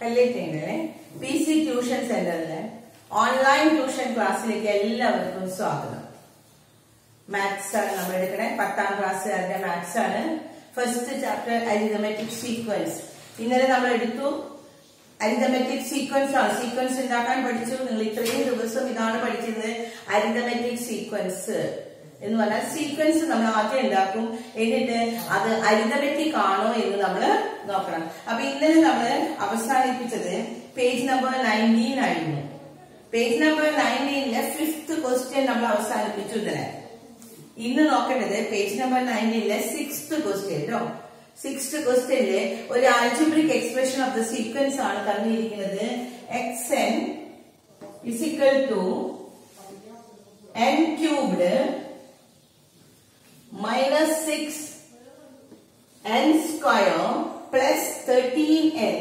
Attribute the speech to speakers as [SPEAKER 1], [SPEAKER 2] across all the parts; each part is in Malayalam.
[SPEAKER 1] കല്ലേറ്റിങ്ങനെ പി സി ട്യൂഷൻ സെന്ററിലെ ഓൺലൈൻ ട്യൂഷൻ ക്ലാസ്സിലേക്ക് എല്ലാവർക്കും സ്വാഗതം മാത്സ് ആണ് നമ്മൾ എടുക്കണേ പത്താം ക്ലാസ്സുകാരുടെ മാത്സ് ആണ് ഫസ്റ്റ് ചാപ്റ്റർ അരിതമെറ്റിക് സീക്വൻസ് ഇന്നലെ നമ്മൾ എടുത്തു അരിതമെറ്റിക് സീക്വൻസ് ആണ് സീക്വൻസ് ഉണ്ടാക്കാൻ പഠിച്ചു നിങ്ങൾ ഇത്രയും ദിവസം ഇതാണ് പഠിച്ചത് അരിതമെറ്റിക് സീക്വൻസ് എന്ന് പറഞ്ഞാൽ സീക്വൻസ് നമ്മൾ ആദ്യം ഉണ്ടാക്കും എന്നിട്ട് അത് അരിതമെറ്റിക് ആണോ എന്ന് നമ്മൾ നോക്കണം അപ്പൊ ഇന്നലെ നമ്മൾ അവസാനിപ്പിച്ചത് പേജ് നമ്പർ നയൻറ്റീൻ ആയിരുന്നു പേജ് നമ്പർ നയൻറ്റീനിലെ ഫിഫ്ത് ക്വസ്റ്റ്യൻ നമ്മൾ അവസാനിപ്പിച്ചു ഇന്നലെ ഇന്ന് നോക്കേണ്ടത് പേജ് നമ്പർ നയൻറ്റീനിലെ സിക്സ്ത് ക്വസ്റ്റ്യൻ കേട്ടോ സിക്സ്ത് ക്വസ്റ്റ്യനിലെ ഒരു algebraic expression of the sequence ആണ് തന്നിരിക്കുന്നത് x n is equal to n cubed minus six n square plus thirteen n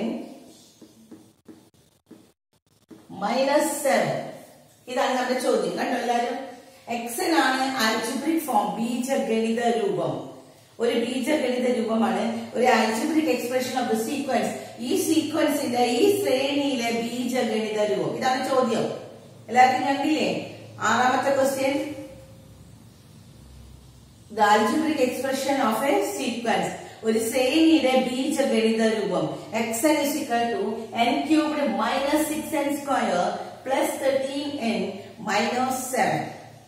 [SPEAKER 1] minus seven ഇതാണ് നമ്മുടെ ചോദ്യം കണ്ടോ എല്ലാവരും എക്സൻ ആണ് ആൽജിബ്രിക് ഫോം ബീജഗണിത രൂപം ഒരു ബീജഗണിത രൂപമാണ് ഒരു algebraic expression of the sequence ഈ സീക്വൻസിന്റെ ഈ ശ്രേണിയിലെ ബീജഗണിത രൂപം ഇതാണ് ചോദ്യം എല്ലാവർക്കും കണ്ടില്ലേ ആറാമത്തെ question the algebraic expression of a sequence ഒരു ശ്രേണിയുടെ ബീജഗണിത രൂപം x n is equal to n cubed minus six n square plus thirteen n minus seven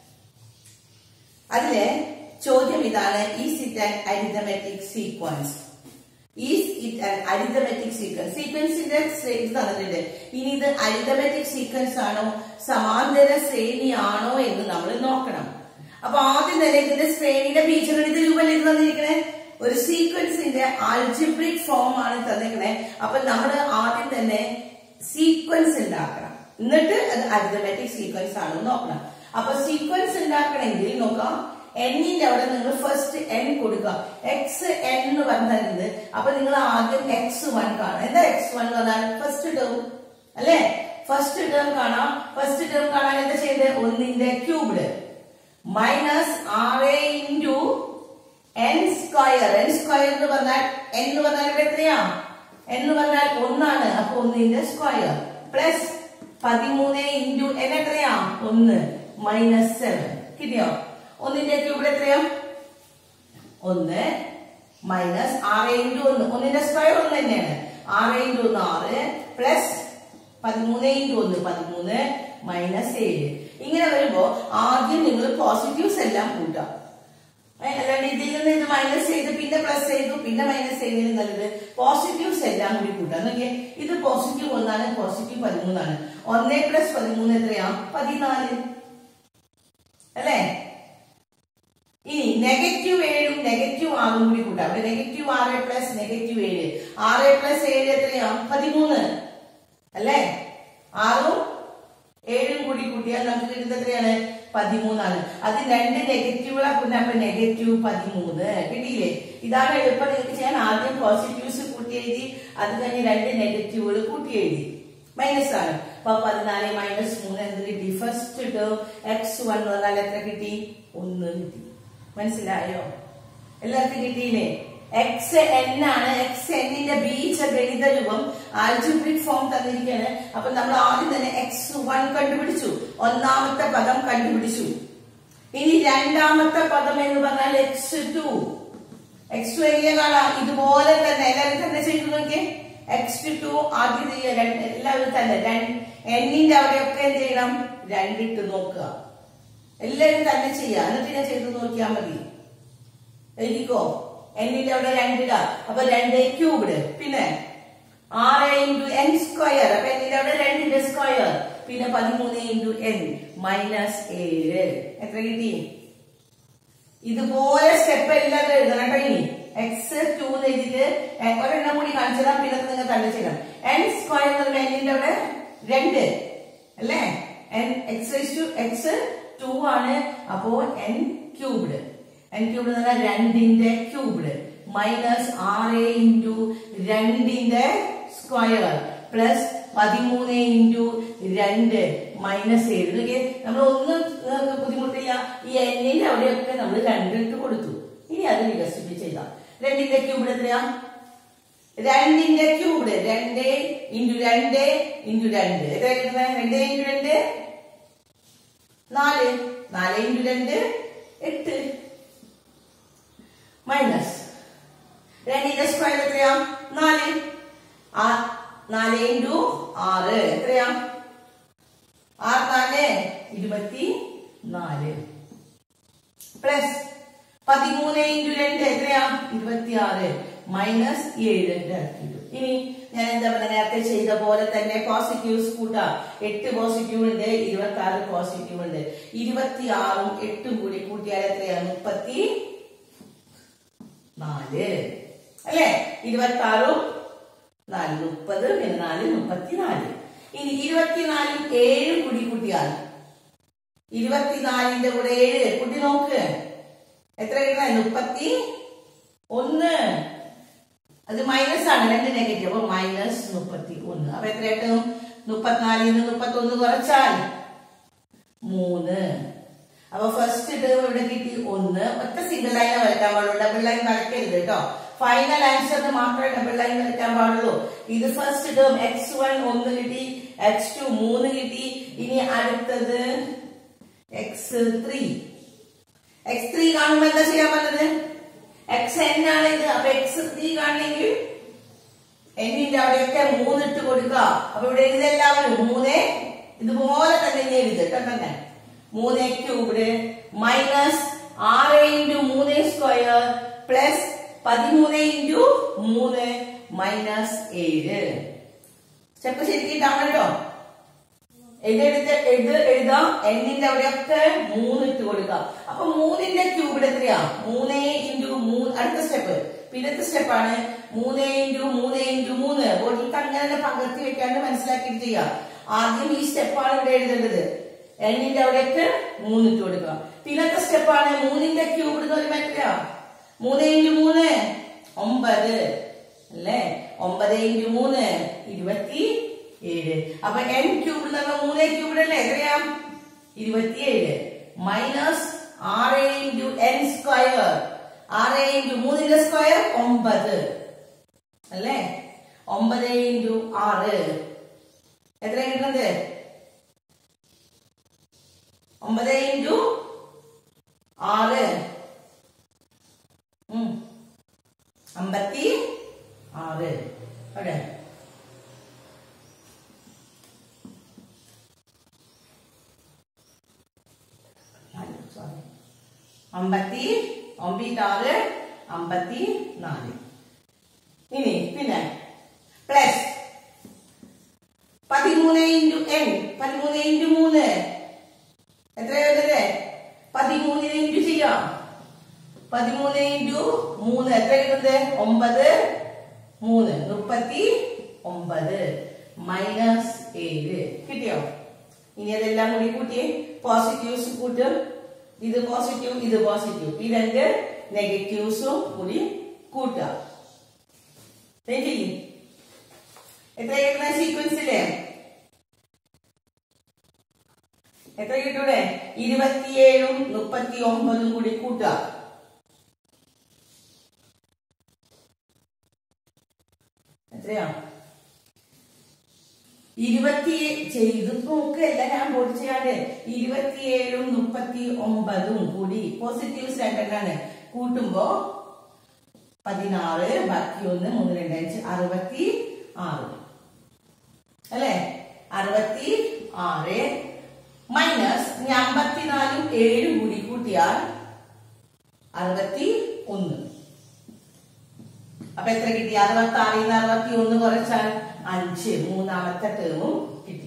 [SPEAKER 1] അതിലെ ചോദ്യം ഇതാണ് is it an arithmetic sequence is it an arithmetic sequence സീക്വൻസിന്റെ ഇത് തന്നിട്ടുണ്ട് ഇനി ഇത് അരിതമെറ്റിക് സീക്വൻസ് ആണോ സമാന്തര ശ്രേണിയാണോ എന്ന് നമ്മൾ നോക്കണം അപ്പൊ ആദ്യം തന്നെ ഇതിന്റെ ശ്രേണിയുടെ ബീജഗണിത രൂപം ഇത് തന്നിരിക്കണേ ഒരു സീക്വൻസിന്റെ ആൽജിബ്രിക് ഫോം ആണ് തന്നിരിക്കണേ അപ്പൊ നമ്മൾ ആദ്യം തന്നെ സീക്വൻസ് ഉണ്ടാക്കണം എന്നിട്ട് അത് അരിതമെറ്റിക് സീക്വൻസ് ആണോ നോക്കണം അപ്പൊ സീക്വൻസ് ഉണ്ടാക്കണമെങ്കിൽ നോക്കാം എന്നിന്റെ അവിടെ നിങ്ങൾ ഫസ്റ്റ് എൻ കൊടുക്കുക എക്സ് എൻ എന്ന് പറഞ്ഞത് അപ്പൊ നിങ്ങൾ ആദ്യം എക്സ് വൺ കാണാം എന്താ എക്സ് വൺ എന്ന് പറഞ്ഞാൽ ഫസ്റ്റ് ടേം അല്ലെ ഫസ്റ്റ് ടേം കാണാം ഫസ്റ്റ് ടേം കാണാൻ എന്താ ചെയ്തത് ഒന്നിന്റെ ക്യൂബ്ഡ് മൈനസ് ആറ് into n square n square എന്ന് പറഞ്ഞാൽ എൻ എന്ന് പറഞ്ഞാൽ ഇവിടെ എത്രയാ എൻ എന്ന് പറഞ്ഞാൽ ഒന്നാണ് അപ്പൊ ഒന്നിന്റെ സ്ക്വയർ പ്ലസ് പതിമൂന്ന് ഇൻറ്റു എൻ എത്രയാ ഒന്ന് മൈനസ് സെവൻ കിട്ടിയോ ഒന്നിന്റെ ക്യൂബിൽ എത്രയാ ഒന്ന് മൈനസ് ആറ് ഇൻറ്റു ഒന്ന് ഒന്നിന്റെ സ്ക്വയർ ഒന്ന് തന്നെയാണ് ആറ് ഇൻറ്റു ഒന്ന് ആറ് പ്ലസ് പതിമൂന്ന് ഇൻറ്റു ഒന്ന് പതിമൂന്ന് മൈനസ് ഏഴ് ഇങ്ങനെ വരുമ്പോ ആദ്യം നിങ്ങൾ പോസിറ്റീവ്സ് എല്ലാം കൂട്ടാം അല്ലാണ്ട് ഇതിൽ നിന്ന് ഇത് മൈനസ് ചെയ്ത് പിന്നെ പ്ലസ് ചെയ്തു പിന്നെ മൈനസ് ചെയ്തതിന് നല്ലത് പോസിറ്റീവ്സ് എല്ലാം കൂടി കൂട്ടാം നോക്കിയേ ഇത് പോസിറ്റീവ് ഒന്നാണ് പോസിറ്റീവ് പതിമൂന്നാണ് ഒന്നേ പ്ലസ് പതിമൂന്ന് എത്രയാ പതിനാല് അല്ലേ ഇനി നെഗറ്റീവ് ഏഴും നെഗറ്റീവ് ആറും കൂടി കൂട്ടാം അവിടെ നെഗറ്റീവ് ആറ് പ്ലസ് നെഗറ്റീവ് ഏഴ് ആറ് പ്ലസ് ഏഴ് എത്രയാ പതിമൂന്ന് അല്ലേ ആറും ഏഴും കൂടി കൂട്ടിയാൽ നമുക്ക് കിട്ടുന്നത് എത്രയാണ് പതിമൂന്നാണ് അത് രണ്ട് നെഗറ്റീവുകളെ കൂട്ടി അപ്പൊ നെഗറ്റീവ് പതിമൂന്ന് കിട്ടിയില്ലേ ഇതാണ് എളുപ്പം നിങ്ങൾക്ക് ചെയ്യാൻ ആദ്യം പോസിറ്റീവ്സ് കൂട്ടി എഴുതി അത് കഴിഞ്ഞ് രണ്ട് നെഗറ്റീവുകൾ കൂട്ടി എഴുതി മൈനസ് ആണ് അപ്പൊ പതിനാല് മൈനസ് മൂന്ന് എന്ത് കിട്ടി ഫസ്റ്റ് ടേം എക്സ് വൺ എന്ന് പറഞ്ഞാൽ എത്ര കിട്ടി ഒന്ന് കിട്ടി മനസ്സിലായോ എല്ലാവർക്കും കിട്ടിയില്ലേ എക്സ് എൻ ആണ് എക്സ് എന്നിന്റെ ബീജ ഗണിത രൂപം ആൽജിബ്രിക് ഫോം തന്നിരിക്കുകയാണ് അപ്പൊ നമ്മൾ ആദ്യം തന്നെ എക്സ് വൺ കണ്ടുപിടിച്ചു ഒന്നാമത്തെ പദം കണ്ടുപിടിച്ചു ഇനി രണ്ടാമത്തെ പദം എന്ന് പറഞ്ഞാൽ എക്സ് ടു എക്സ് ടു എങ്ങനെ കാണാം ഇതുപോലെ തന്നെ എല്ലാവരും തന്നെ ചെയ്തു നോക്കിയേ എക്സ് ടു ആദ്യം ചെയ്യുക എല്ലാവരും തന്നെ എന്നിന്റെ അവിടെയൊക്കെ എന്ത് ചെയ്യണം രണ്ടിട്ട് നോക്കുക എല്ലാവരും തന്നെ ചെയ്യുക എന്നിട്ട് ഞാൻ ചെയ്ത് നോക്കിയാൽ മതി എഴുതിക്കോ എന്നിന്റെ അവിടെ രണ്ടിട അപ്പൊ രണ്ട് ക്യൂബ്ഡ് പിന്നെ ആറ് ഇൻറ്റു എൻ സ്ക്വയർ അപ്പൊ എന്നിന്റെ അവിടെ രണ്ടിന്റെ സ്ക്വയർ പിന്നെ പതിമൂന്ന് ഇൻറ്റു എൻ മൈനസ് ഏഴ് എത്ര കിട്ടി ഇതുപോലെ സ്റ്റെപ്പ് എല്ലാം എഴുതണം കേട്ടോ ഇനി എക്സ് ടു എഴുതിട്ട് ഒരെണ്ണം കൂടി കാണിച്ചതാ പിന്നെ നിങ്ങൾ തന്നെ ചെയ്യണം എൻ സ്ക്വയർ എന്ന് പറയുമ്പോൾ എന്നിന്റെ അവിടെ രണ്ട് അല്ലേ n x two x two ആണ് അപ്പോ എൻ ക്യൂബ്ഡ് എൻ ക്യൂബ്ഡ് എന്ന് പറഞ്ഞാൽ രണ്ടിന്റെ ക്യൂബ്ഡ് മൈനസ് ആറ് ഇൻറ്റു രണ്ടിന്റെ സ്ക്വയർ പ്ലസ് പതിമൂന്ന് ഇൻറ്റു രണ്ട് മൈനസ് ഏഴ് ഇതൊക്കെ നമ്മൾ ഒന്നും നിങ്ങൾക്ക് ബുദ്ധിമുട്ടില്ല ഈ എന്നിന്റെ അവിടെയൊക്കെ നമ്മൾ രണ്ടിട്ട് കൊടുത്തു ഇനി അത് വികസിപ്പിച്ച് ചെയ്താം രണ്ടിന്റെ ക്യൂബിഡ് എത്രയാ രണ്ടിന്റെ ക്യൂബിഡ് രണ്ട് ഇൻറ്റു രണ്ട് ഇൻറ്റു രണ്ട് എത്ര കിട്ടുന്നത് രണ്ട് ഇൻറ്റു രണ്ട് നാല് നാല് ഇൻറ്റു രണ്ട് എട്ട് മൈനസ് രണ്ടിന്റെ സ്ക്വയർ എത്രയാ നാല് ആ നാല് ഇൻറ്റു ആറ് എത്രയാ ആറ് നാല് ഇരുപത്തി നാല് പ്ലസ് പതിമൂന്ന് ഇൻറ്റു രണ്ട് എത്രയാ ഇരുപത്തി ആറ് മൈനസ് ഏഴ് ഇരട്ടിട്ടു ഇനി ഞാൻ എന്താ പറയുക നേരത്തെ ചെയ്ത പോലെ തന്നെ പോസിറ്റീവ്സ് കൂട്ടാം എട്ട് പോസിറ്റീവ് ഉണ്ട് ഇരുപത്തി ആറ് പോസിറ്റീവ് ഉണ്ട് ഇരുപത്തി ആറും എട്ടും കൂടി കൂട്ടിയാൽ എത്രയാണ് മുപ്പത്തി നാല് അല്ലേ ഇരുപത്തി ആറും നാല് മുപ്പത് പിന്നെ നാല് മുപ്പത്തിനാല് ഇനി ഇരുപത്തിനാലും ഏഴും കൂടി കൂട്ടിയാൽ ഇരുപത്തിനാലിന്റെ കൂടെ ഏഴ് കൂട്ടി നോക്ക് എത്ര കിട്ടുന്ന മുപ്പത്തി ഒന്ന് അത് മൈനസ് ആണ് രണ്ട് നെഗറ്റീവ് അപ്പൊ മൈനസ് മുപ്പത്തി ഒന്ന് അപ്പൊ എത്ര കിട്ടും മുപ്പത്തിനാലിൽ നിന്ന് മുപ്പത്തി ഒന്ന് കുറച്ചാൽ മൂന്ന് അപ്പൊ ഫസ്റ്റ് ടേം ഇവിടെ കിട്ടി ഒന്ന് ഒറ്റ സിംഗിൾ ലൈൻ വരയ്ക്കാൻ പാടുള്ളൂ ഡബിൾ ലൈൻ വരയ്ക്കരുത് കേട്ടോ ഫൈനൽ ആൻസറിന് മാത്രമേ ഡബിൾ ലൈൻ വരയ്ക്കാൻ പാടുള്ളൂ ഇത് ഫസ്റ്റ് ടേം എക്സ് വൺ ഒന്ന് കിട്ടി എക്സ് ടു മൂന്ന് കിട്ടി ഇനി അടുത്തത് എക്സ് ത്രീ എക്സ് ത്രീ കാണുമ്പോ എന്താ ചെയ്യാൻ പറ്റുന്നത് എക്സ് എൻ ആണ് ഇത് അപ്പൊ എക്സ് ത്രീ കാണണമെങ്കിൽ എന്നിന്റെ അവിടെയൊക്കെ മൂന്നിട്ട് കൊടുക്കുക അപ്പൊ ഇവിടെ എഴുതെല്ലാവരും മൂന്ന് ഇതുപോലെ തന്നെ ഇനി എഴുത് കണ്ടന്നെ മൂന്ന് ക്യൂബ്ഡ് മൈനസ് ആറ് ഇൻറ്റു മൂന്ന് സ്ക്വയർ പ്ലസ് പതിമൂന്ന് ഇൻറ്റു മൂന്ന് മൈനസ് ഏഴ് സ്റ്റെപ്പ് ശരിക്കിട്ടാണ് കേട്ടോ എഴുതെടുത്ത് എഴുത് എഴുതാം എന്നിന്റെ അവിടെയൊക്കെ മൂന്ന് ഇട്ട് കൊടുക്കാം അപ്പൊ മൂന്നിന്റെ ക്യൂബിഡ് എത്രയാ മൂന്ന് ഇൻറ്റു മൂന്ന് അടുത്ത സ്റ്റെപ്പ് പിന്നത്തെ സ്റ്റെപ്പാണ് മൂന്ന് ഇൻറ്റു മൂന്ന് ഇൻറ്റു മൂന്ന് ബോട്ടിൽ അങ്ങനെ പകർത്തി വെക്കാണ്ട് മനസ്സിലാക്കിയിട്ട് ചെയ്യാം ആദ്യം ഈ സ്റ്റെപ്പാണ് ഇവിടെ എഴുതേണ്ടത് എന്നിന്റെ അവിടെയൊക്കെ മൂന്ന് ഇട്ട് കൊടുക്കുക പിന്നത്തെ സ്റ്റെപ്പാണ് മൂന്നിന്റെ ക്യൂബിഡ് എന്ന് പറയുമ്പോൾ എത്രയാ മൂന്ന് ഇൻറ്റു മൂന്ന് ഒമ്പത് അല്ലേ ഒമ്പത് ഇൻറ്റു മൂന്ന് ഇരുപത്തി ഏഴ് അപ്പൊ എൻ ക്യൂബ് എന്ന് പറഞ്ഞാൽ മൂന്ന് ക്യൂബിഡ് അല്ലേ എത്രയാ ഇരുപത്തിയേഴ് മൈനസ് ആറ് ഇൻറ്റു എൻ സ്ക്വയർ ആറ് ഇൻറ്റു മൂന്നിന്റെ സ്ക്വയർ ഒമ്പത് അല്ലേ ഒമ്പത് ഇൻറ്റു ആറ് എത്ര കിട്ടുന്നത് ഒമ്പത് ഇൻറ്റു ആറ് ഉം. അമ്പത്തി ആറ് അവിടെ സോറി അമ്പത്തി ഒമ്പത്താറ് അമ്പത്തി നാല് ഇനി പിന്നെ പ്ലസ് പതിമൂന്ന് ഇൻറ്റു എൻ പതിമൂന്ന് ഇൻറ്റു മൂന്ന് എത്ര വരുന്നത് പതിമൂന്നിന് ഇൻറ്റു ചെയ്യാം പതിമൂന്ന് ഇൻറ്റു മൂന്ന് എത്ര കിട്ടുന്നത് ഒമ്പത് മൂന്ന് മുപ്പത്തി ഒമ്പത് മൈനസ് ഏഴ് കിട്ടിയോ ഇനി അതെല്ലാം കൂടി കൂട്ടിയേ പോസിറ്റീവ്സ് കൂട്ടും ഇത് പോസിറ്റീവ് ഇത് പോസിറ്റീവ് ഈ രണ്ട് നെഗറ്റീവ്സും കൂടി കൂട്ടുക ദേ ചെയ്യ്. എത്ര കിട്ടുന്ന സീക്വൻസിലെ എത്ര കിട്ടൂടെ ഇരുപത്തിയേഴും മുപ്പത്തി ഒമ്പതും കൂടി കൂട്ടുക എത്രയാ ഇരുപത്തി ചെയ്തിപ്പോ ഒക്കെ എല്ലാം ഞാൻ ബോർഡ് ചെയ്യാണ്ട് ഇരുപത്തിയേഴും മുപ്പത്തി ഒമ്പതും കൂടി പോസിറ്റീവ്സ് രണ്ടെണ്ണാണ് കൂട്ടുമ്പോ പതിനാറ് ബാക്കി ഒന്ന് മൂന്ന് രണ്ട് അഞ്ച് അറുപത്തി ആറ് അല്ലെ അറുപത്തി ആറ് മൈനസ് ഇനി അമ്പത്തിനാലും ഏഴും കൂടി കൂട്ടിയാൽ അറുപത്തി ഒന്ന് അപ്പൊ എത്ര കിട്ടി അറുപത്തി ആറിൽ നിന്ന് അറുപത്തി ഒന്ന് കുറച്ചാൽ അഞ്ച് മൂന്നാമത്തെ ടേമും കിട്ടി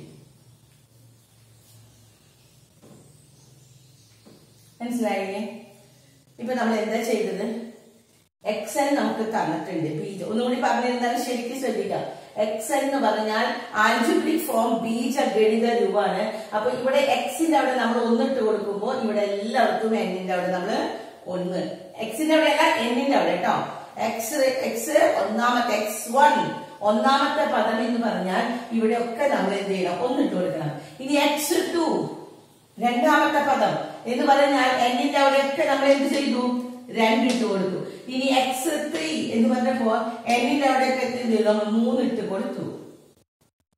[SPEAKER 1] മനസ്സിലായില്ലേ ഇപ്പൊ നമ്മൾ എന്താ ചെയ്തത് എക്സ് എൻ നമുക്ക് തന്നിട്ടുണ്ട് ബീജ ഒന്നുകൂടി പറഞ്ഞിരുന്നാൽ ശരിക്കും ശ്രദ്ധിക്കാം എക്സ് എന്ന് പറഞ്ഞാൽ ആൽജിബ്രിക് ഫോം ബീജ ഗണിത രൂപമാണ് അപ്പൊ ഇവിടെ എക്സിന്റെ അവിടെ നമ്മൾ ഒന്നിട്ട് കൊടുക്കുമ്പോൾ ഇവിടെ എല്ലാവർക്കും എന്നിന്റെ അവിടെ നമ്മൾ ഒന്ന് എക്സിന്റെ അവിടെ അല്ല എന്നിന്റെ അവിടെ കേട്ടോ എക്സ് എക്സ് ഒന്നാമത്തെ എക്സ് വൺ ഒന്നാമത്തെ പദം എന്ന് പറഞ്ഞാൽ ഇവിടെ ഒക്കെ നമ്മൾ എന്ത് ചെയ്യണം ഒന്നിട്ട് കൊടുക്കണം ഇനി എക്സ് ടു രണ്ടാമത്തെ പദം എന്ന് പറഞ്ഞാൽ എന്നിന്റെ അവിടെയൊക്കെ നമ്മൾ എന്ത് ചെയ്തു രണ്ടിട്ട് കൊടുത്തു ഇനി എക്സ് ത്രീ എന്ന് പറഞ്ഞപ്പോ എന്നിന്റെ അവിടെയൊക്കെ എന്ത് ചെയ്തു നമ്മൾ മൂന്നിട്ട് കൊടുത്തു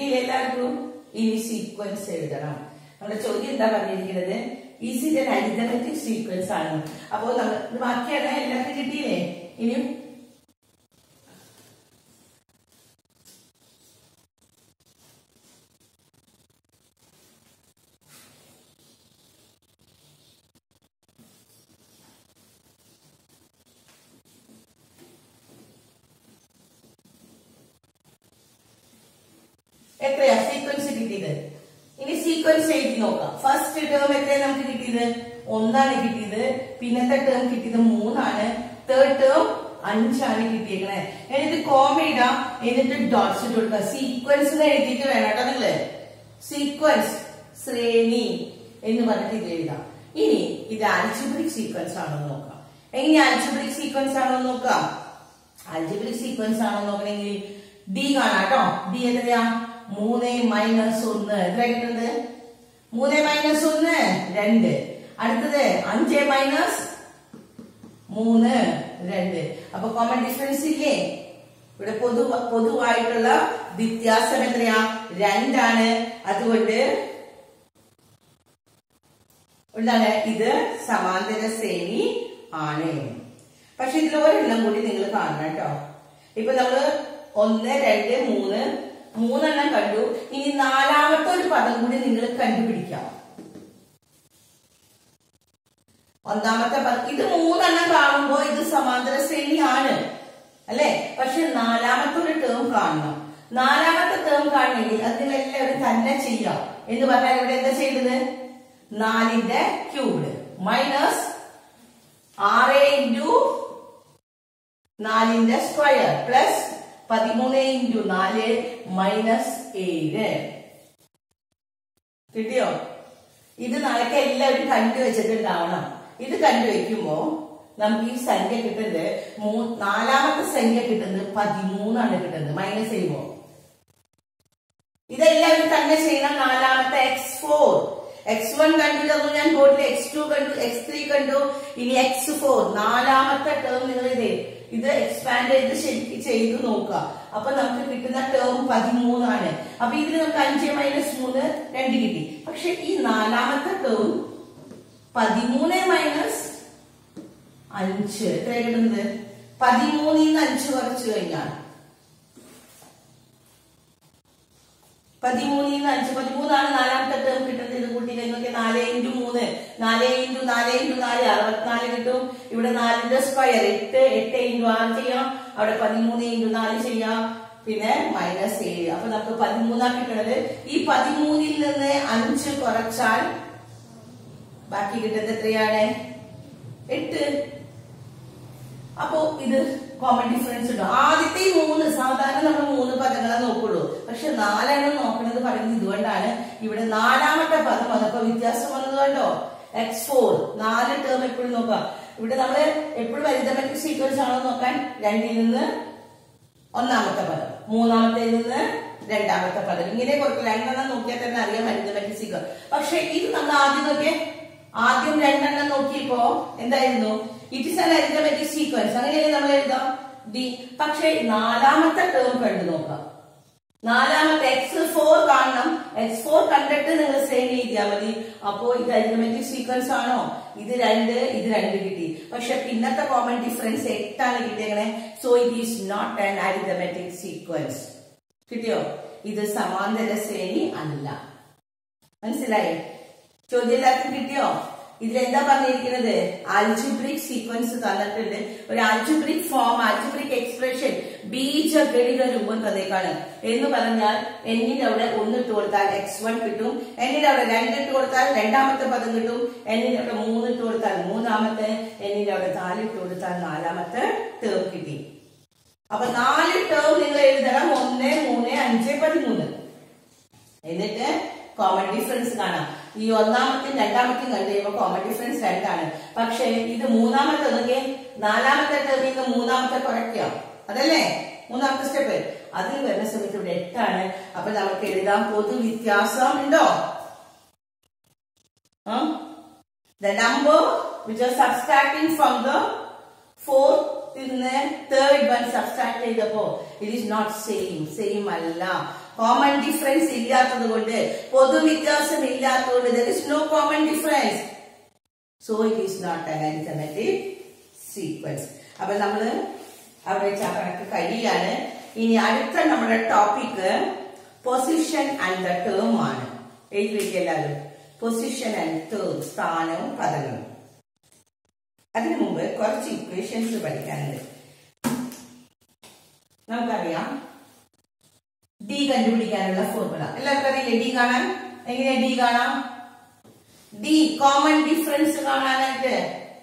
[SPEAKER 1] കിട്ടിയില്ല എല്ലാവർക്കും ഇനി സീക്വൻസ് എഴുതണം നമ്മുടെ ചോദ്യം എന്താ പറഞ്ഞിരിക്കുന്നത് is it an arithmetic sequence ആണ് അപ്പോൾ നമ്മൾ ഇത് ബാക്കിയാണ് എല്ലാവർക്കും കിട്ടിയില്ലേ ഇനിയും എത്രയാ സീക്വൻസ് കിട്ടിയത് ഇനി സീക്വൻസ് എഴുതി നോക്കാം ഫസ്റ്റ് ടേം എത്രയാണ് നമുക്ക് കിട്ടിയത് ഒന്നാണ് കിട്ടിയത് പിന്നത്തെ ടേം കിട്ടിയത് മൂന്നാണ് തേർഡ് ടേം അഞ്ചാണ് കിട്ടിയേക്കണേ എന്നിട്ട് കോമ ഇടാം എന്നിട്ട് ഡോട്ട്സ് ഇട്ട് കൊടുക്കുക സീക്വൻസ് എഴുതിയിട്ട് വേണം കേട്ടോ നിങ്ങള് സീക്വൻസ് ശ്രേണി എന്ന് പറഞ്ഞിട്ട് ഇത് എഴുതാം ഇനി ഇത് ആൽജിബ്രിക് സീക്വൻസ് ആണോ എന്ന് നോക്കാം എങ്ങനെ ആൽജിബ്രിക് സീക്വൻസ് ആണോ എന്ന് നോക്കാം ആൽജിബ്രിക് സീക്വൻസ് ആണോ നോക്കണമെങ്കിൽ ഡി കാണാം കേട്ടോ ഡി എത്രയാ മൂന്ന് മൈനസ് ഒന്ന് എത്ര കിട്ടുന്നത് മൂന്ന് മൈനസ് ഒന്ന് രണ്ട് അടുത്തത് അഞ്ച് മൈനസ് മൂന്ന് രണ്ട് അപ്പൊ കോമൺ ഡിഫറൻസ് ഇല്ലേ ഇവിടെ പൊതു പൊതുവായിട്ടുള്ള വ്യത്യാസം എത്രയാ രണ്ടാണ് അതുകൊണ്ട് എന്താണ് ഇത് സമാന്തര ശ്രേണി ആണ് പക്ഷെ ഇതിൽ ഒരെണ്ണം കൂടി നിങ്ങൾ കാണണം കേട്ടോ ഇപ്പൊ നമ്മള് ഒന്ന് രണ്ട് മൂന്ന് മൂന്നെണ്ണം കണ്ടു ഇനി നാലാമത്തെ ഒരു പദം കൂടി നിങ്ങൾ കണ്ടുപിടിക്കാം ഒന്നാമത്തെ പദം ഇത് മൂന്നെണ്ണം കാണുമ്പോ ഇത് സമാന്തര ശ്രേണിയാണ് അല്ലെ പക്ഷെ നാലാമത്തെ ഒരു ടേം കാണണം നാലാമത്തെ ടേം കാണണമെങ്കിൽ അത് നിങ്ങൾ എല്ലാവരും തന്നെ ചെയ്യാം എന്ന് പറഞ്ഞാൽ ഇവിടെ എന്താ ചെയ്തത് നാലിന്റെ ക്യൂബ് മൈനസ് ആറ് ഇൻറ്റു നാലിന്റെ സ്ക്വയർ പ്ലസ് പതിമൂന്ന് ഇൻറ്റു നാല് മൈനസ് ഏഴ് കിട്ടിയോ ഇത് നാളേക്ക് എല്ലാവരും കണ്ടുവച്ചിട്ടുണ്ടാവണം ഇത് കണ്ടുവെക്കുമ്പോ നമുക്ക് ഈ സംഖ്യ കിട്ടുന്നത് മൂ- നാലാമത്തെ സംഖ്യ കിട്ടുന്നത് പതിമൂന്നാണ് കിട്ടുന്നത് മൈനസ് ചെയ്യുമ്പോ ഇതെല്ലാവരും തന്നെ ചെയ്യണം നാലാമത്തെ എക്സ് ഫോർ എക്സ് വൺ കണ്ടു തന്നു ഞാൻ ബോർഡിൽ എക്സ് ടു കണ്ടു എക്സ് ത്രീ കണ്ടു ഇനി എക്സ് ഫോർ നാലാമത്തെ ടേം നിങ്ങൾ ഇത് ഇത് എക്സ്പാൻഡ് ചെയ്ത് ശരിക്കും ചെയ്തു നോക്കുക അപ്പൊ നമുക്ക് കിട്ടുന്ന ടേം പതിമൂന്നാണ് അപ്പൊ ഇതിൽ നമുക്ക് അഞ്ച് മൈനസ് മൂന്ന് രണ്ട് കിട്ടി പക്ഷെ ഈ നാലാമത്തെ ടേം പതിമൂന്ന് മൈനസ് അഞ്ച് എത്ര കിട്ടുന്നത് പതിമൂന്നിൽ നിന്ന് അഞ്ച് കുറച്ച് കഴിഞ്ഞാൽ പതിമൂന്നിൽ നിന്ന് അഞ്ച് പതിമൂന്നാണ് നാലാമത്തെ ടേം കിട്ടുന്നത് ഇത് കൂട്ടി കഴിഞ്ഞാൽ നാല് ഇൻറ്റു മൂന്ന് നാല് ഇൻറ്റു നാല് ഇൻറ്റു നാല് അറുപത്തിനാല് കിട്ടും ഇവിടെ നാലിന്റെ സ്ക്വയർ എട്ട് എട്ട് ഇൻറ്റു ആറ് ചെയ്യാം അവിടെ പതിമൂന്ന് ഇൻറ്റു നാല് ചെയ്യാം പിന്നെ മൈനസ് ഏഴ് അപ്പൊ നമുക്ക് പതിമൂന്നാണ് കിട്ടുന്നത് ഈ പതിമൂന്നിൽ നിന്ന് അഞ്ച് കുറച്ചാൽ ബാക്കി കിട്ടുന്നത് എത്രയാണ് എട്ട് അപ്പോ ഇത് കോമൺ ഡിഫറൻസ് ഉണ്ടോ ആദ്യത്തെ ഈ മൂന്ന് സാധാരണ നമ്മൾ മൂന്ന് പദങ്ങളെ നോക്കുള്ളൂ പക്ഷെ നാലെണ്ണം നോക്കണത് പറയുന്നത് ഇതുകൊണ്ടാണ് ഇവിടെ നാലാമത്തെ പദം വന്നപ്പോ വ്യത്യാസം വന്നത് കണ്ടോ എക്സ് ഫോർ നാല് ടേം എപ്പോഴും നോക്കാം ഇവിടെ നമ്മള് എപ്പോഴും അരിതമെട്രിക് സീക്വൻസ് ആണോ നോക്കാൻ രണ്ടിൽ നിന്ന് ഒന്നാമത്തെ പദം മൂന്നാമത്തെ നിന്ന് രണ്ടാമത്തെ പദം ഇങ്ങനെ കുറച്ച് രണ്ടെണ്ണം നോക്കിയാൽ തന്നെ അറിയാം അരിതമെട്രിക് സീക്വൻസ് പക്ഷെ ഇത് നമ്മൾ ആദ്യം നോക്കിയേ ആദ്യം രണ്ടെണ്ണം നോക്കിയപ്പോ എന്തായിരുന്നു ഇറ്റ് ഇസ് അൻ അരിതമെട്രിക് സീക്വൻസ് അങ്ങനെയല്ലേ നമ്മൾ എഴുതാം ഡി പക്ഷെ നാലാമത്തെ ടേം കണ്ടു നോക്കാം നാലാമത്തെ എക്സ് ഫോർ കാണണം എക്സ് ഫോർ കണ്ടിട്ട് നിങ്ങൾ ശ്രേണി എഴുതിയാൽ മതി അപ്പോ ഇത് അരിതമെട്രിക് സീക്വൻസ് ആണോ ഇത് രണ്ട് ഇത് രണ്ട് കിട്ടി പക്ഷെ പിന്നത്തെ കോമൺ ഡിഫറൻസ് എട്ടാണ് കിട്ടിയേക്കണേ so it is not an arithmetic sequence കിട്ടിയോ ഇത് സമാന്തര ശ്രേണി അല്ല മനസ്സിലായി ചോദ്യം എല്ലാവർക്കും കിട്ടിയോ ഇതിലെന്താ പറഞ്ഞിരിക്കുന്നത് ആൽജിബ്രിക് സീക്വൻസ് തന്നിട്ടുണ്ട് ഒരു ആൽജിബ്രിക് ഫോം ആൽജിബ്രിക് എക്സ്പ്രഷൻ ബീജഗണിത രൂപം തന്നേക്കാണ് എന്ന് പറഞ്ഞാൽ എന്നിന്റെ അവിടെ ഒന്ന് ഇട്ട് കൊടുത്താൽ എക്സ് വൺ കിട്ടും എന്നിന്റെ അവിടെ രണ്ട് ഇട്ട് കൊടുത്താൽ രണ്ടാമത്തെ പദം കിട്ടും എന്നിന്റെ അവിടെ മൂന്ന് ഇട്ട് കൊടുത്താൽ മൂന്നാമത്തെ എന്നിന്റെ അവിടെ നാല് ഇട്ട് കൊടുത്താൽ നാലാമത്തെ ടേം കിട്ടി അപ്പൊ നാല് ടേം നിങ്ങൾ എഴുതണം ഒന്ന് മൂന്ന് അഞ്ച് പതിമൂന്ന് എന്നിട്ട് കോമൺ ഡിഫറൻസ് കാണാം ഈ ഒന്നാമത്തെയും രണ്ടാമത്തെയും കണ്ടു കഴിയുമ്പോൾ കോമൺ ഡിഫറൻസ് രണ്ടാണ് പക്ഷേ ഇത് മൂന്നാമത്തെ നോക്കിയേ നാലാമത്തെ ടേമിൽ നിന്ന് മൂന്നാമത്തെ കുറയ്ക്കാം അതല്ലേ മൂന്നാമത്തെ സ്റ്റെപ്പ് അതിൽ വരുന്ന സമയത്ത് ഇവിടെ എട്ടാണ് അപ്പൊ നമുക്ക് എഴുതാം പൊതു വ്യത്യാസം ഉണ്ടോ The number which are subtracting from the fourth നിന്ന് തേർഡ് വൺ സബ്സ്ട്രാക്ട് ചെയ്തപ്പോ it is not same same അല്ല കോമൺ ഡിഫറൻസ് ഇല്ലാത്തത് കൊണ്ട് പൊതുവ്യത്യാസം ഇല്ലാത്തതുകൊണ്ട് there is no common difference so it is not an arithmetic sequence അപ്പൊ നമ്മള് അവിടെ വെച്ച് ആ കണക്ക് കഴിയാണ് ഇനി അടുത്ത നമ്മുടെ topic position and the term ആണ് എഴുതി വെക്കുക എല്ലാവരും പൊസിഷൻ ആൻഡ് ടേം സ്ഥാനവും പദങ്ങളും അതിനു മുമ്പ് കുറച്ച് ഇക്വേഷൻസ് പഠിക്കാനുണ്ട് നമുക്കറിയാം ഡി കണ്ടുപിടിക്കാനുള്ള ഫോർമുല എല്ലാവർക്കും അറിയില്ലേ ഡി കാണാൻ എങ്ങനെയാ ഡി കാണാം ഡി കോമൺ ഡിഫറൻസ് കാണാനായിട്ട്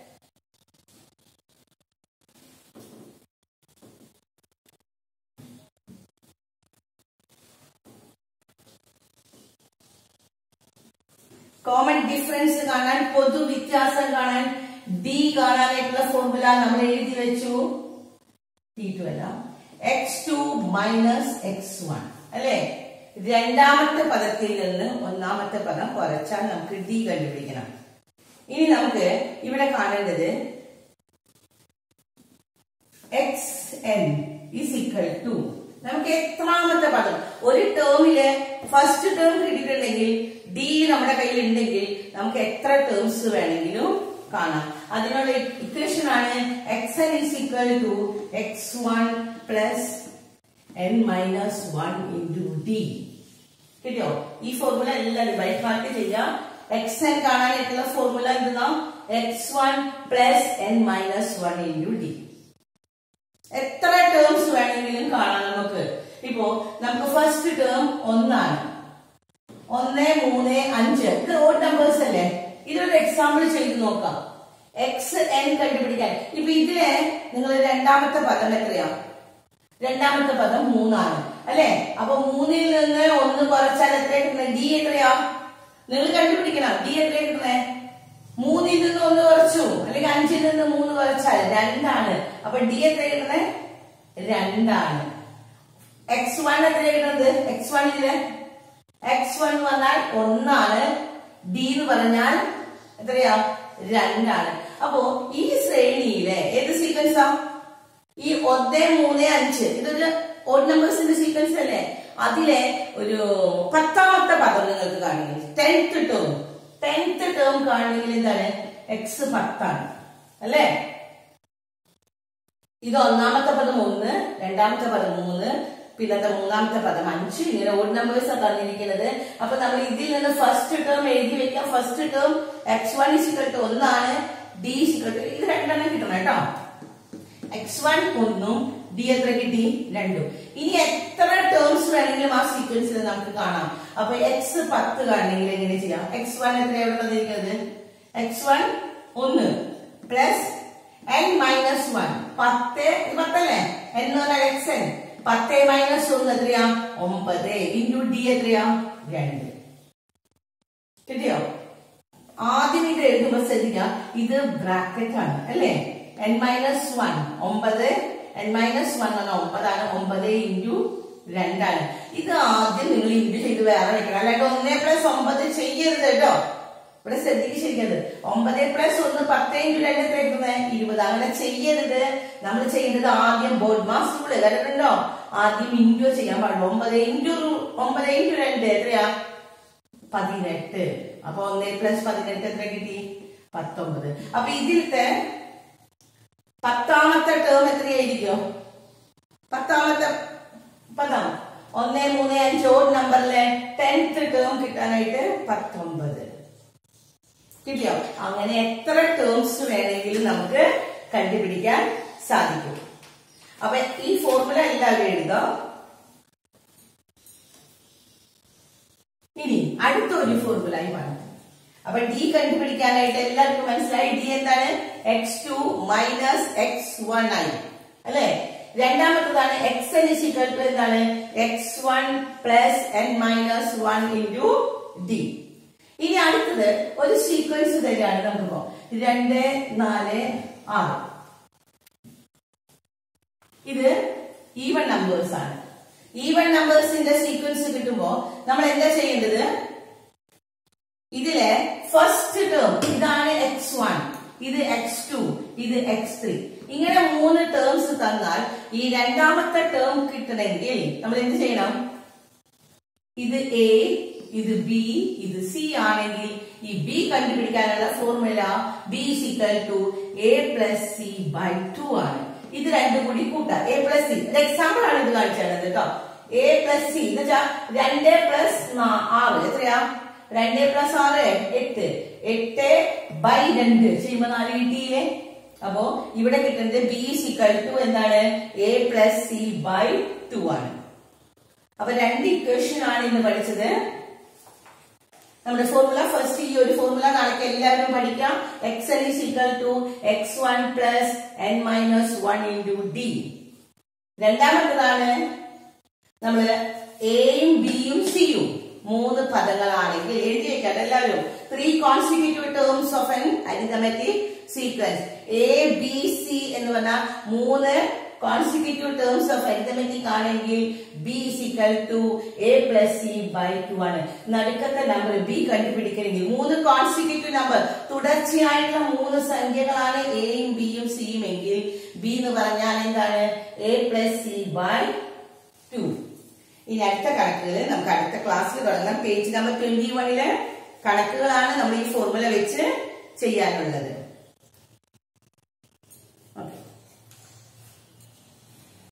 [SPEAKER 1] കോമൺ ഡിഫറൻസ് കാണാൻ പൊതു വ്യത്യാസം കാണാൻ ഡി കാണാനായിട്ടുള്ള ഫോർമുല നമ്മൾ എഴുതി വെച്ചു ടി ടു അല്ല X two minus X one അല്ലേ രണ്ടാമത്തെ പദത്തിൽ നിന്ന് ഒന്നാമത്തെ പദം കുറച്ചാൽ നമുക്ക് ഡി കണ്ടുപിടിക്കണം ഇനി നമുക്ക് ഇവിടെ കാണേണ്ടത് X N is equal to നമുക്ക് എത്രാമത്തെ പദം ഒരു ടേമില് ഫസ്റ്റ് ടേം കിട്ടിയിട്ടുണ്ടെങ്കിൽ ഡി നമ്മുടെ കയ്യിൽ ഉണ്ടെങ്കിൽ നമുക്ക് എത്ര ടേംസ് വേണമെങ്കിലും കാണാം അതിനുള്ള ഇക്വേഷൻ ആണ് X N is equal to X one plus N minus one into D കിട്ടിയോ ഈ ഫോർമുല എല്ലാവരും ബൈ ഹാർട്ട് ചെയ്യാം എക്സ് എൻ കാണാനായിട്ടുള്ള ഫോർമുല എന്തെന്നാ X one plus N minus one into D എത്ര ടേംസ് വേണമെങ്കിലും കാണാം നമുക്ക് ഇപ്പോ നമുക്ക് ഫസ്റ്റ് ടേം ഒന്നാണ് ഒന്ന് മൂന്ന് അഞ്ച് ഇത് ഓഡ് നമ്പേഴ്സ് അല്ലേ ഇതൊരു എക്സാമ്പിൾ ചെയ്ത് നോക്കാം എക്സ് എൻ കണ്ടുപിടിക്കാൻ ഇപ്പൊ ഇതിലെ നിങ്ങൾ രണ്ടാമത്തെ പദം എത്രയാ രണ്ടാമത്തെ പദം മൂന്നാണ് അല്ലെ അപ്പൊ മൂന്നിൽ നിന്ന് ഒന്ന് കുറച്ചാൽ എത്ര കിട്ടുന്നത് ഡി എത്രയാ നിങ്ങൾ കണ്ടുപിടിക്കണം ഡി എത്ര കിട്ടുന്നേ മൂന്നിൽ നിന്ന് ഒന്ന് കുറച്ചു അല്ലെങ്കിൽ അഞ്ചിൽ നിന്ന് മൂന്ന് കുറച്ചാൽ രണ്ടാണ് അപ്പൊ ഡി എത്ര കിട്ടുന്നത് രണ്ടാണ് എക്സ് വൺ എത്ര കിട്ടുന്നത് എക്സ് വണ്ണില് എക്സ് വൺ വന്നാൽ ഒന്നാണ് ഡി എന്ന് പറഞ്ഞാൽ എത്രയാ രണ്ടാണ് അപ്പോ ഈ ശ്രേണിയിലെ ഏത് സീക്വൻസാ ഈ ഒന്ന് മൂന്ന് അഞ്ച് ഇതൊരു ഓഡ് നമ്പേഴ്സിന്റെ സീക്വൻസ് അല്ലേ അതിലെ ഒരു പത്താമത്തെ പദം നിങ്ങൾക്ക് കാണുമെങ്കിൽ ടെൻത്ത് ടേം ടെൻത്ത് ടേം കാണുമെങ്കിൽ എന്താണ് എക്സ് പത്താണ് അല്ലേ ഇത് ഒന്നാമത്തെ പദം ഒന്ന് രണ്ടാമത്തെ പദം മൂന്ന് പിന്നത്തെ മൂന്നാമത്തെ പദം അഞ്ച് ഇങ്ങനെ ഓഡ് നമ്പേഴ്സ് തന്നിരിക്കുന്നത് അപ്പൊ നമ്മൾ ഇതിൽ നിന്ന് ഫസ്റ്റ് ടേം എഴുതി വെക്കാം first term X one is equal to ഒന്നാണ് ഡി ഇസിക്കൽ ടു ഇത് രണ്ടെണ്ണം കിട്ടണം കേട്ടോ എക്സ് വൺ ഒന്നും ഡി എത്ര കിട്ടി രണ്ടും ഇനി എത്ര ടേംസ് വേണമെങ്കിലും ആ സീക്വൻസിൽ നമുക്ക് കാണാം അപ്പൊ എക്സ് പത്ത് കാണണമെങ്കിൽ എങ്ങനെ ചെയ്യാം എക്സ് വൺ എത്ര എവിടെ തന്നിരിക്കുന്നത് എക്സ് വൺ ഒന്ന് പ്ലസ് എൻ മൈനസ് വൺ പത്ത് ഇത് പത്തല്ലേ എൻ എന്ന് പറഞ്ഞാൽ എക്സ് എൻ പത്ത് മൈനസ് ഒന്ന് എത്രയാ ഒമ്പത് ഇൻറ്റു ഡി എത്രയാ രണ്ട് കിട്ടിയോ ആദ്യം ഇത് എഴുതുമ്പോ ശ്രദ്ധിക്കാം ഇത് ബ്രാക്കറ്റ് ആണ് അല്ലേ എൻ മൈനസ് വൺ ഒമ്പത് എൻ മൈനസ് വൺ എന്ന ഒമ്പതാണ് ഒമ്പത് ഇൻറ്റു രണ്ടാണ് ഇത് ആദ്യം നിങ്ങൾ ഇൻറ്റു ചെയ്ത് വേറെ വെക്കണം അല്ലാണ്ട് ഒന്നേ പ്ലസ് ഒമ്പത് ചെയ്യരുത് കേട്ടോ ഇവിടെ ശ്രദ്ധിക്ക് ശരിക്കത് ഒമ്പത് പ്ലസ് ഒന്ന് പത്ത് ഇൻറ്റു രണ്ട് എത്ര കിട്ടുന്നത് ഇരുപത് അങ്ങനെ ചെയ്യരുത് നമ്മൾ ചെയ്യേണ്ടത് ആദ്യം ബോർഡ് മാസ് റൂള് കണ്ടിട്ടുണ്ടോ ആദ്യം ഇൻറ്റു ചെയ്യാൻ പാടുള്ളൂ ഒമ്പത് ഇൻറ്റു ഒമ്പത് ഇൻറ്റു രണ്ട് എത്രയാ പതിനെട്ട് അപ്പൊ ഒന്നേ പ്ലസ് പതിനെട്ട് എത്ര കിട്ടി പത്തൊമ്പത് അപ്പൊ ഇതിലത്തെ പത്താമത്തെ ടേം എത്രയായിരിക്കും പത്താമത്തെ പദം ഒന്ന് മൂന്ന് അഞ്ച് ഓഡ് നമ്പറിലെ ടെൻത്ത് ടേം കിട്ടാനായിട്ട് പത്തൊമ്പത് കിട്ടിയോ അങ്ങനെ എത്ര ടേംസ് വേണമെങ്കിലും നമുക്ക് കണ്ടുപിടിക്കാൻ സാധിക്കും അപ്പൊ ഈ ഫോർമുല എല്ലാവരും എഴുതാം ഇനി അടുത്ത ഒരു ഫോർമുലയും പറഞ്ഞു അപ്പൊ ഡി കണ്ടുപിടിക്കാനായിട്ട് എല്ലാവർക്കും മനസ്സിലായി ഡി എന്താണ് X two minus X one ആയി അല്ലെ രണ്ടാമത്തതാണ് എക്സ് എൻ ഇസിക്വൽ ടു എന്താണ് X one plus N minus one into D ഇനി അടുത്തത് ഒരു സീക്വൻസ് തരികയാണ് നമുക്കിപ്പോ രണ്ട് നാല് ആറ് ഇത് ഈവൺ നമ്പേഴ്സ് ആണ് ഈവൺ നമ്പേഴ്സിന്റെ സീക്വൻസ് കിട്ടുമ്പോ നമ്മൾ എന്താ ചെയ്യേണ്ടത് ഇതിലെ ഫസ്റ്റ് ടേം ഇതാണ് എക്സ് വൺ ഇത് എക്സ് ടു ഇത് എക്സ് ത്രീ ഇങ്ങനെ മൂന്ന് ടേംസ് തന്നാൽ ഈ രണ്ടാമത്തെ ടേം കിട്ടണമെങ്കിൽ നമ്മൾ എന്ത് ചെയ്യണം ഇത് എ ഇത് ബി ഇത് സി ആണെങ്കിൽ ഈ ബി കണ്ടുപിടിക്കാനുള്ള formula B is equal to A plus C by two ആണ് ഇത് രണ്ടും കൂടി കൂട്ടാം എ പ്ലസ് സി എക്സാമ്പിൾ ആണ് ഇത് കാണിച്ചത് കേട്ടോ എ പ്ലസ് സി എന്ന് വെച്ചാൽ രണ്ട് പ്ലസ് ആറ് എത്രയാ രണ്ട് പ്ലസ് ആറ് എട്ട് എട്ട് ബൈ രണ്ട് ചെയ്യുമ്പോ നാല് കിട്ടിയില്ലേ അപ്പോ ഇവിടെ കിട്ടുന്നത് ബി സിക്കൽ ടു എന്താണ് A plus C by two ആണ് അപ്പൊ രണ്ട് ഇക്വേഷൻ ആണ് ഇന്ന് പഠിച്ചത് നമ്മുടെ ഫോർമുല ഫസ്റ്റ് ഈ ഒരു ഫോർമുല നാളെ എല്ലാവരും പഠിക്കാം X L is equal to X one plus N minus one into D രണ്ടാമത്തതാണ് നമ്മള് എയും ബിയും സിയും മൂന്ന് പദങ്ങളാണെങ്കിൽ എഴുതി വെക്കാം എല്ലാവരും three consecutive terms of an arithmetic sequence A B C എന്ന് പറഞ്ഞാൽ മൂന്ന് കോൺസിക്യൂട്ടീവ് ടേംസ് ഓഫ് അരിതമെറ്റിക് ആണെങ്കിൽ B is equal to A plus C by two ആണ് നടുക്കത്തെ നമ്പർ ബി കണ്ടുപിടിക്കണമെങ്കിൽ മൂന്ന് കോൺസിക്യൂട്ടീവ് നമ്പർ തുടർച്ചയായിട്ടുള്ള മൂന്ന് സംഖ്യകളാണ് എയും ബിയും സിയും എങ്കിൽ ബി എന്ന് പറഞ്ഞാൽ എന്താണ് A plus C by two ഇനി അടുത്ത കണക്കുകൾ നമുക്ക് അടുത്ത ക്ലാസ്സിൽ തുടങ്ങാം പേജ് നമ്പർ ട്വന്റി വണ്ണിലെ കണക്കുകളാണ് നമ്മൾ ഈ ഫോർമുല വെച്ച് ചെയ്യാനുള്ളത്